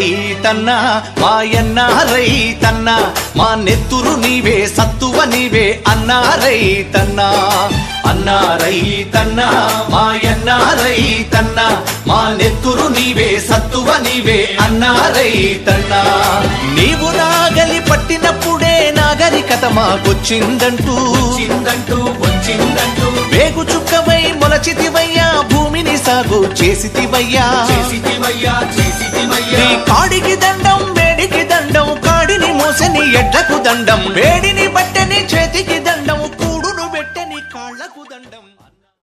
రైతన్నా మాయన్న రైతన్నా మా నెత్తురు నీవే సత్తువ నీవే అన్నా రైతన్నా అన్నా రైతన్నా మాయన్న రైతన్నా మా నెత్తురు నీవే సత్తువ నీవే అన్నా రైతన్నా నీవు నాగలి పట్టినప్పుడే నాగరికత మాకొచ్చిందంటూ వచ్చిందంటూ వచ్చిందంటూ వేగు చుక్కవై మొలచితివయ్యా భూమిని సాగు చేసితివయ్యా చేసిటివయ్యా చేసిటివయ్యా నీ కాడికి దండం వేడికి దండం కాడిని మోసని ఎడ్లకు దండం వేడిని